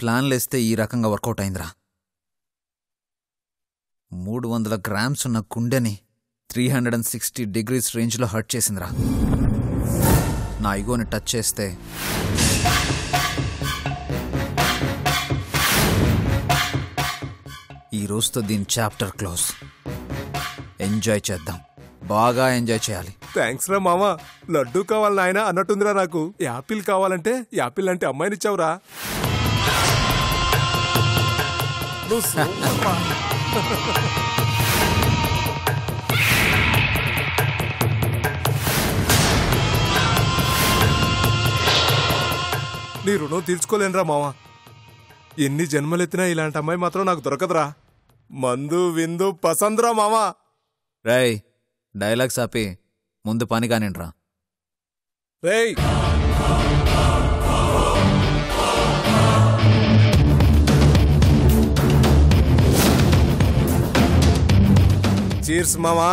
ప్లాన్లు వేస్తే ఈ రకంగా వర్కౌట్ అయిందిరా మూడు వందల గ్రామ్స్ ఉన్న కుండెని three hundred and sixty degrees రేంజ్లో హర్ట్ చేసిందిరా నా ఇగోని టచ్ చేస్తే ఈ రోజుతో దీని చాప్టర్ క్లోజ్ ఎంజాయ్ చేద్దాం బాగా ఎంజాయ్ చేయాలి థ్యాంక్స్ రా మామ లడ్డు కావాలి నాయన అన్నట్టుందిరా నాకు యాపిల్ కావాలంటే యాపిల్ అంటే అమ్మాయినిచ్చావురా నువ్వు సూపర్ మా. నీ రుణం తీర్చుకోలేనురా మామ ఎన్ని జన్మలెత్తినా ఇలాంటి అమ్మాయి మాత్రం నాకు దొరకదురా మందు విందు పసంద్రా మామా రేయ్ డైలాగ్స్ ఆపి ముందు పని కానిండ్రా రేయ్ చీర్స్ మామా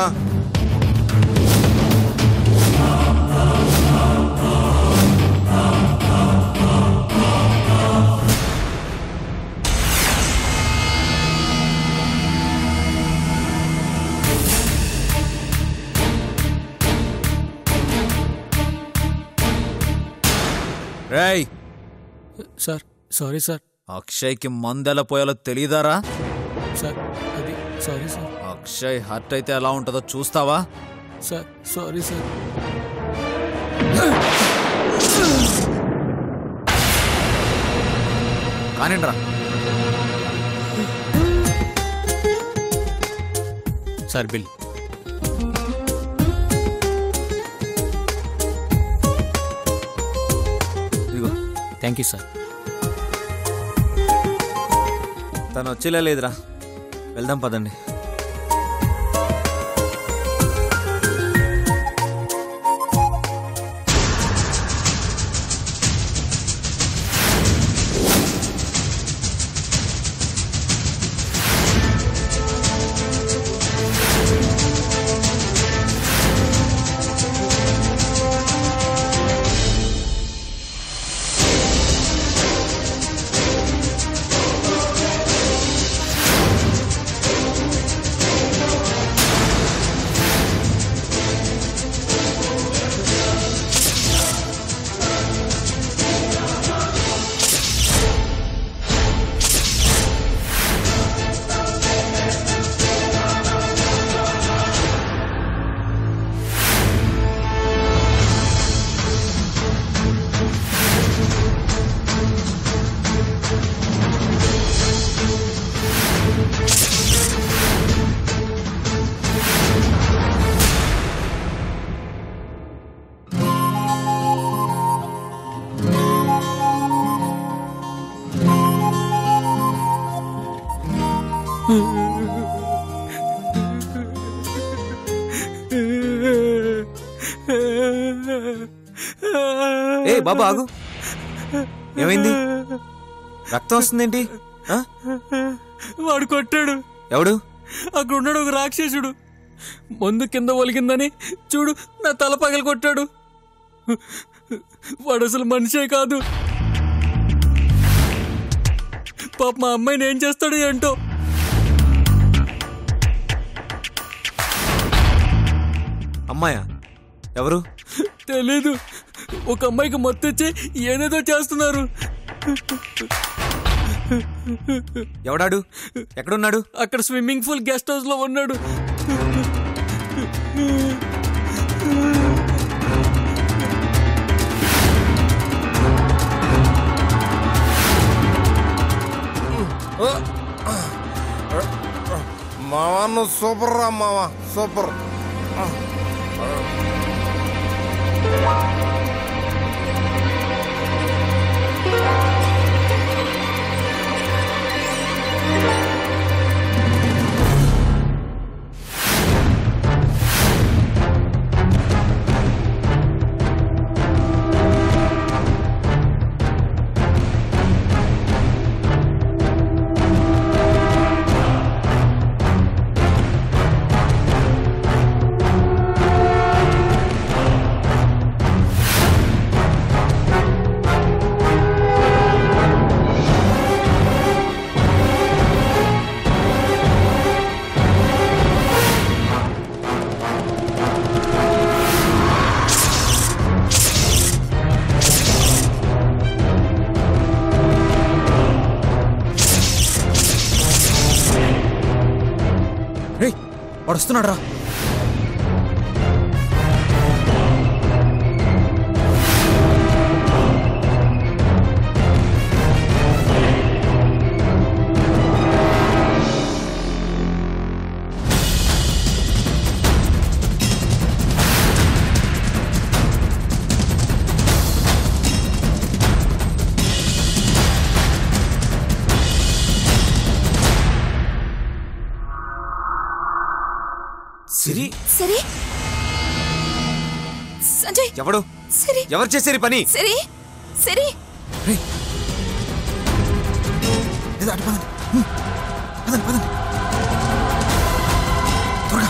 రేయ్ సార్ సారీ సార్ అక్షయ్కి మందెలా పోయాలో తెలియదారా సార్ అది సారీ సార్ అక్షయ్ హర్ట్ అయితే ఎలా ఉంటుందో చూస్తావా సార్ సారీ సార్ కానిండ్రా సార్ బిల్ ఇదిగో థ్యాంక్ యూ సార్ తను వచ్చేలా లేదురా వెళ్దాం పదండి ఏ బాబు ఆగు ఏమైంది రక్తం వస్తుందేంటి ఆ? వాడు కొట్టాడు ఎవడు అక్కడ ఉన్నాడు ఒక రాక్షసుడు మందు కింద ఒలిగిందని చూడు నా తల పగలు కొట్టాడు వాడు అసలు మనిషే కాదు పాప మా అమ్మాయిని ఏం చేస్తాడు ఏంటో అమ్మాయా ఎవరు తెలీదు ఒక అమ్మాయికి మొత్తొచ్చి ఏదేదో చేస్తున్నారు ఎవడాడు ఎక్కడున్నాడు అక్కడ స్విమ్మింగ్ పూల్ గెస్ట్ హౌస్ లో ఉన్నాడు మావా నువ్వు సూపర్ రా మావా సూపర్ వస్తున్నాడు రా సిరి సరే సంజయ్ ఎవడు సరే ఎవరు చేసేరి పని సరే సరే రేయ్. ఏదో అటు పదండి హ్మ్. పదండి పదండి త్వరగా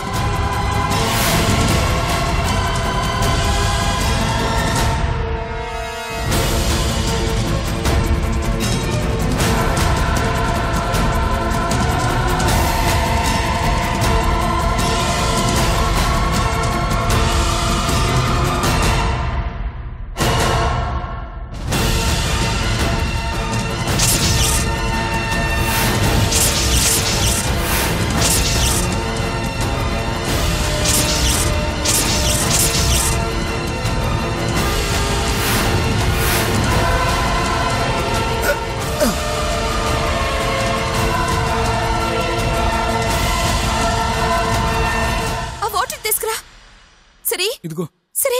ఆ వాటర్ తీసుకురా సరే ఇదిగో సరే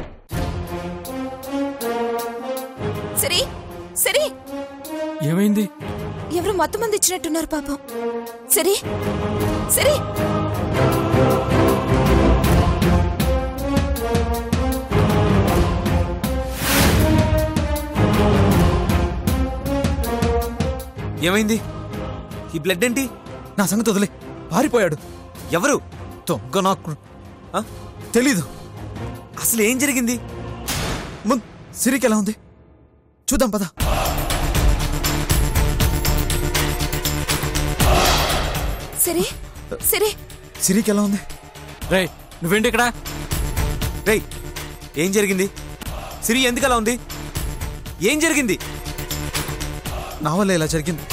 సరే సరే ఏమైంది ఎవరు మొత్తం మంది ఇచ్చినట్టున్నారు పాపం సరే సరే ఏమైంది ఈ బ్లడ్ ఏంటి నా సంగతి వదిలే పారిపోయాడు ఎవరు దొంగ నాకు ఆ? తెలీదు అసలు ఏం జరిగింది ముందు సిరికి ఎలా ఉంది చూద్దాం పద సరే సరే సిరికి ఎలా ఉంది రే నువ్వేంటి ఇక్కడ రేయ్ ఏం జరిగింది సిరి ఎందుకు అలా ఉంది ఏం జరిగింది నా వల్ల ఇలా జరిగింది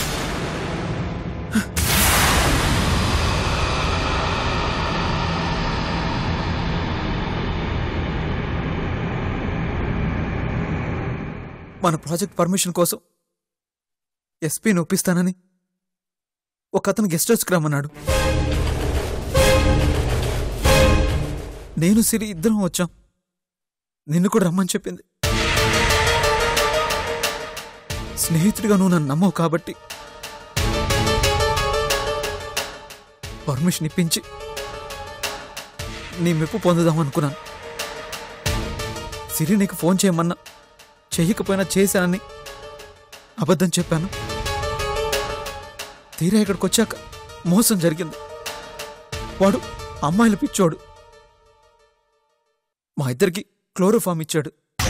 మన ప్రాజెక్ట్ పర్మిషన్ కోసం ఎస్పీని ఒప్పిస్తానని ఒక అతను గెస్ట్ హౌస్కి రమ్మన్నాడు నేను సిరి ఇద్దరం వచ్చాం నిన్ను కూడా రమ్మని చెప్పింది స్నేహితుడిగా నువ్వు నన్ను నమ్మవు కాబట్టి పర్మిషన్ ఇప్పించి నీ మెప్పు పొందుదాం అనుకున్నాను సిరి నీకు ఫోన్ చేయమన్నా చెయ్యకపోయినా చేశానని అబద్ధం చెప్పాను తీరా ఇక్కడికి వచ్చాక మోసం జరిగింది వాడు అమ్మాయిలు పిచ్చోడు మా ఇద్దరికి క్లోరోఫామ్ ఇచ్చాడు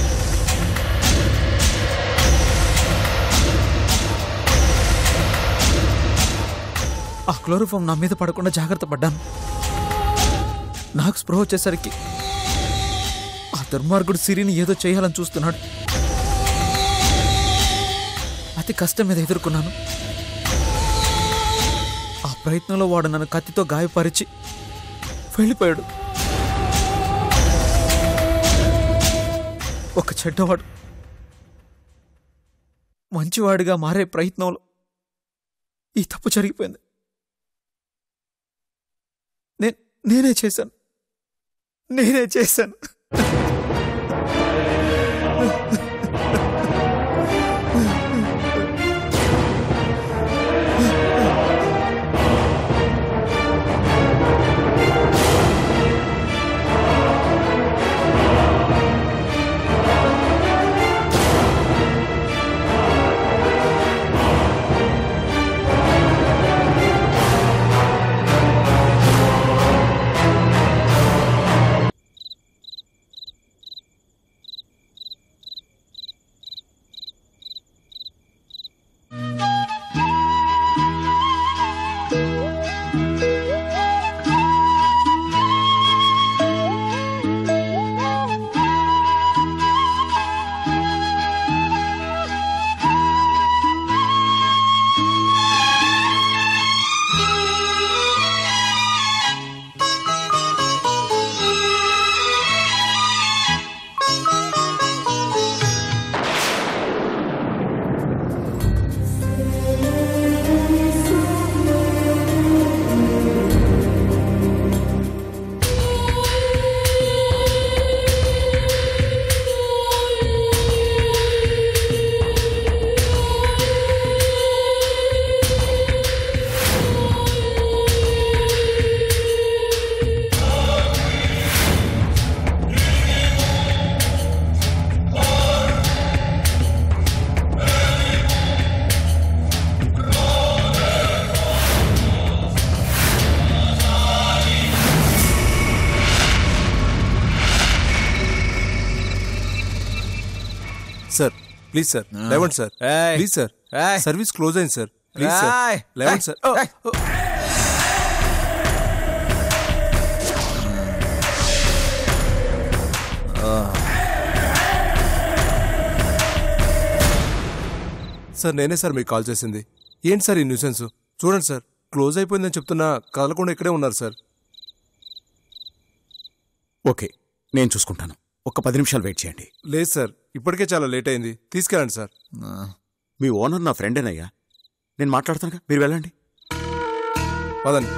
ఆ క్లోరోఫామ్ నా మీద పడకుండా జాగ్రత్త పడ్డాను నాకు స్పృహ వచ్చేసరికి ఆ దుర్మార్గుడు సిరిని ఏదో చేయాలని చూస్తున్నాడు అతి కష్టం మీద ఎదుర్కొన్నాను ఆ ప్రయత్నంలో వాడు నన్ను కత్తితో గాయపరిచి వెళ్ళిపోయాడు ఒక చెడ్డవాడు మంచివాడిగా మారే ప్రయత్నంలో ఈ తప్పు జరిగిపోయింది నే- నేనే చేశాను నేనే చేశాను సార్ ప్లీజ్ సార్ లేవండి సార్ ఏయ్. ప్లీజ్ సార్ ఏయ్. సర్వీస్ క్లోజ్ అయింది సార్ ప్లీజ్ ఏయ్. సార్ లేవండి సార్ ఏయ్. సార్ నేనే సార్ మీకు కాల్ చేసింది ఏంటి సార్ ఈ న్యూసెన్స్ చూడండి సార్ క్లోజ్ అయిపోయిందని చెప్తున్నా కదలకుండా ఇక్కడే ఉన్నారు సార్ ఓకే నేను చూసుకుంటాను ఒక్క పది నిమిషాలు వెయిట్ చేయండి లేదు సార్ ఇప్పటికే చాలా లేట్ అయింది తీసుకెళ్ళండి సార్ మీ ఓనర్ నా ఫ్రెండేనయ్యా నేను మాట్లాడతానుగా మీరు వెళ్ళండి పదండి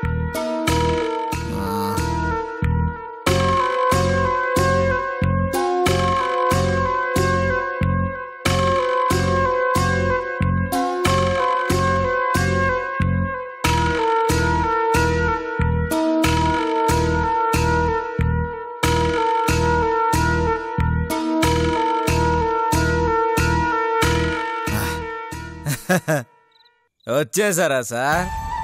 వచ్చేసారా సార్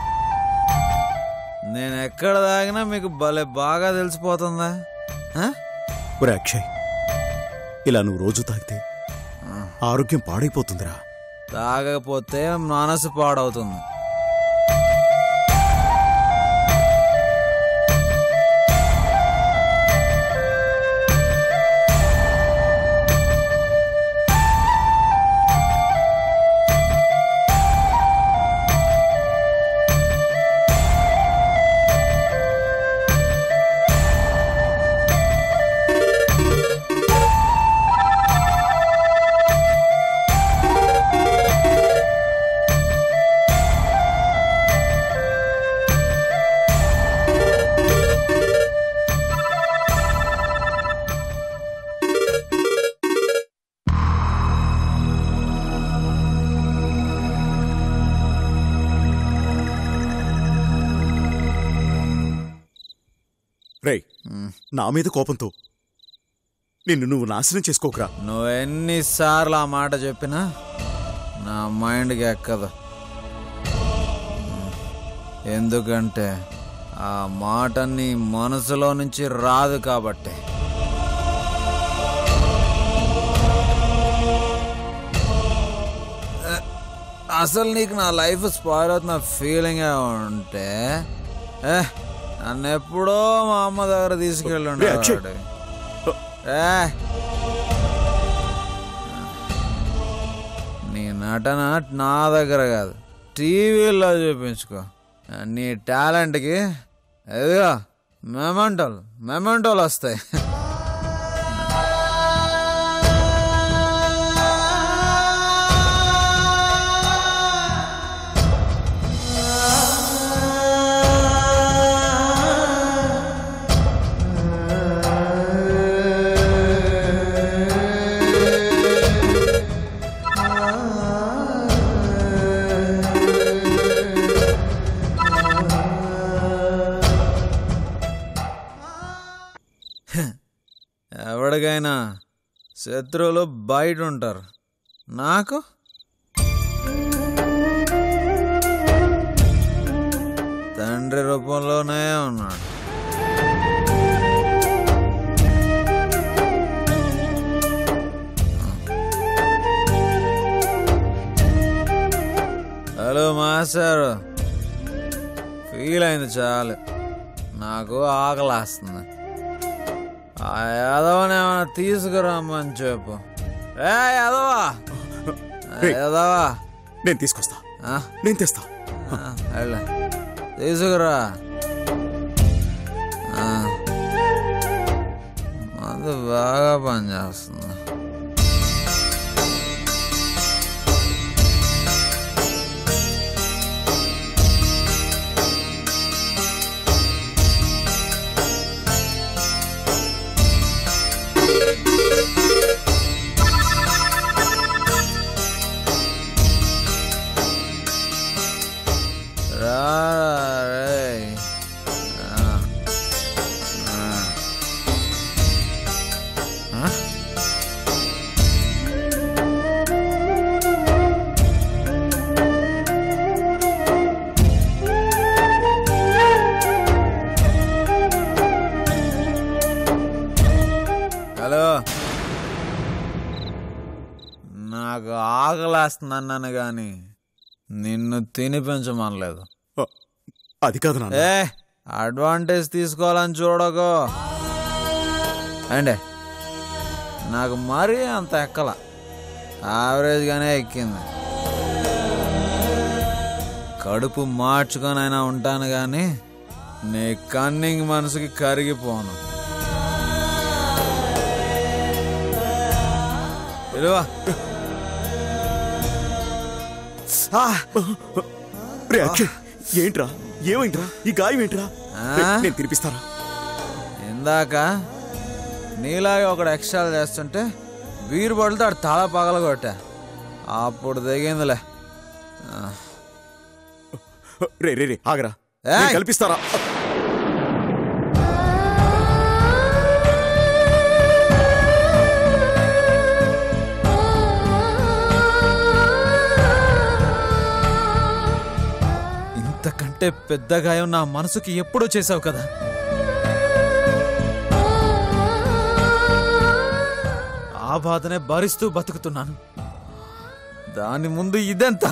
నేను ఎక్కడ తాగినా మీకు భలే బాగా తెలిసిపోతుందా ఆ? ఒరే అక్షయ్ ఇలా నువ్వు రోజు తాగితే ఆరోగ్యం పాడైపోతుందిరా తాగకపోతే మనసు పాడవుతుంది రేయ్ నా మీద కోపంతో నిన్ను నువ్వు నాశనం చేసుకోకరా నువ్వు ఎన్నిసార్లు ఆ మాట చెప్పినా నా మైండ్కి ఎక్కదు ఎందుకంటే ఆ మాట నీ మనసులో నుంచి రాదు కాబట్టి అసలు నీకు నా లైఫ్ స్పాయిల్ అవుతున్న ఫీలింగ్ ఉంటే ఏ, నన్ను ఎప్పుడో మా అమ్మ దగ్గర తీసుకెళ్ళి రే, అక్షయ్. ఏ నీ నటన నా దగ్గర కాదు టీవీలో చూపించుకో నీ టాలెంట్కి ఎదుగా మెమెంటోలు మెమెంటోలు వస్తాయి ఎవరికైనా శత్రువులు బయట ఉంటారు నాకు తండ్రి రూపంలోనే ఉన్నాడు హలో మాస్టర్ ఫీల్ అయింది చాలు నాకు ఆకలేస్తుంది ఆ యాదవని ఏమైనా తీసుకురమ్మని చెప్పు ఏ యాదవా రేయ్. యాదవా నేను తీసుకొస్తా ఆ, నేను తెస్తా ఆ, వెళ్ళు. తీసుకురా ఆ. మందు బాగా పనిచేస్తుంది రా రేయ్. రా. ఆ. ఆ? హలో నాకు ఆకలేస్తుందన్నాను గాని నిన్ను తినిపించమనలేదు ఆ, అది కాదు నాన్న ఏ అడ్వాంటేజ్ తీసుకోవాలని చూడకు అండి నాకు మరీ అంత ఎక్కల యావరేజ్గానే ఎక్కింది కడుపు మార్చుకొని అయినా ఉంటాను కానీ నీ కన్నింగ్ మనసుకి కరిగిపోను విలువ రే అక్షయ్ ఏంట్రా ఏమైందిరా ఈ గాయం ఏంట్రా ఆ? రే, నేను తినిపిస్తారా ఇందాక నీలాగే ఒకడు ఎక్స్ట్రా చేస్తుంటే వీరు పడితే ఆడు తల పగలగొట్టా అప్పుడు దిగిందిలే ఆ, రే రే రే ఆగరా ఏయ్! నేను కల్పిస్తారా ఇంతకంటే పెద్ద గాయం నా మనసుకి ఎప్పుడూ చేసావు కదా ఆ బాధనే భరిస్తూ బతుకుతున్నాను దాని ముందు ఇదెంత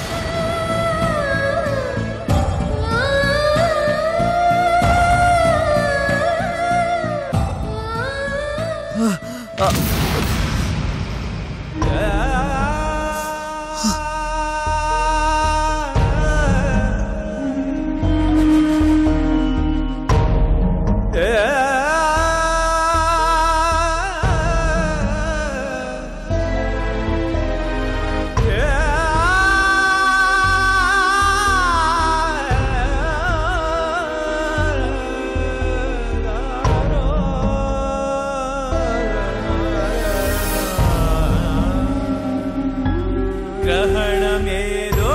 గ్రహణమేదో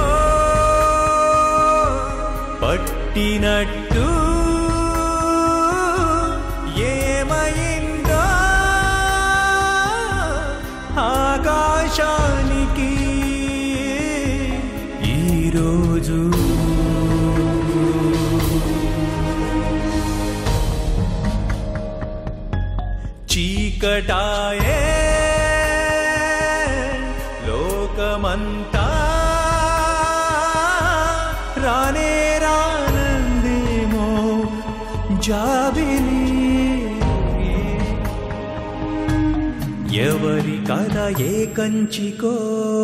పట్టినట్టు ఏమైందో ఆకాశానికి ఈరోజు చీకటాయే లోకమంతా రానే రానందేమో జాబిలి ఎవరి కథ ఏ కంచికో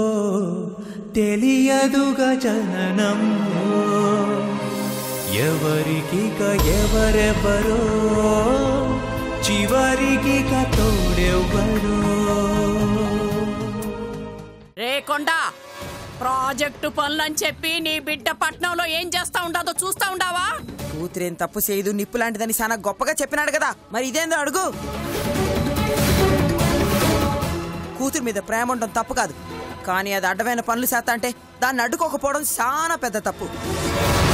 తెలియదుగా జననం ఎవరికిక ఎవరెవరో చివరికి తోడెవ్వరో రే కొండా ప్రాజెక్టు పనులని చెప్పి నీ బిడ్డ పట్నంలో ఏం చేస్తా ఉండదో చూస్తా ఉండావా కూతురేం తప్పు చేయదు నిప్పు లాంటిదని చాలా గొప్పగా చెప్పినాడు కదా మరి ఇదేందో అడుగు కూతురు మీద ప్రేమ ఉండడం తప్పు కాదు కానీ అది అడ్డమైన పనులు చేస్తా అంటే దాన్ని అడ్డుకోకపోవడం చాలా పెద్ద తప్పు